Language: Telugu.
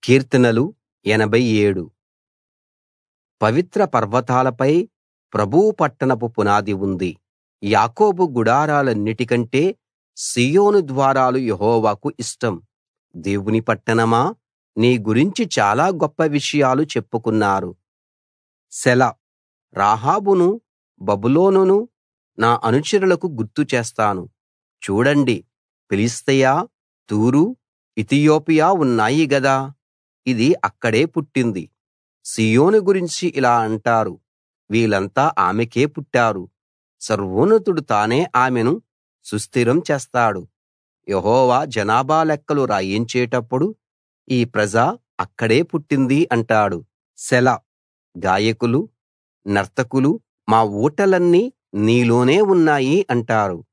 కీర్తనలు 87 పవిత్ర పర్వతాలపై ప్రభువు పట్టణపు పునాది ఉంది యాకోబు గుడారాలన్నిటికంటే సీయోను ద్వారాలు యెహోవాకు ఇష్టం దేవుని పట్టణమా నీ గురించి చాలా గొప్ప విషయాలు చెప్పుకున్నారు సెలా రాహాబును బబులోనును నా అనుచరులకు గుర్తు చేస్తాను చూడండి ఫిలిష్తియ తూరు ఇతియోపియా ఉన్నాయి గదా ఇది అక్కడే పుట్టింది సీయోను గురించి ఇలా అంటారు వీళ్ళంతా ఆమెకే పుట్టారు సర్వోన్నతుడు తానే ఆమెను సుస్థిరం చేస్తాడు యెహోవా జనాభా లెక్కలు రాయించేటప్పుడు ఈ ప్రజ అక్కడే పుట్టింది అంటాడు సెలా గాయకులు నర్తకులు మా ఊటలన్నీ నీలోనే ఉన్నాయి అంటారు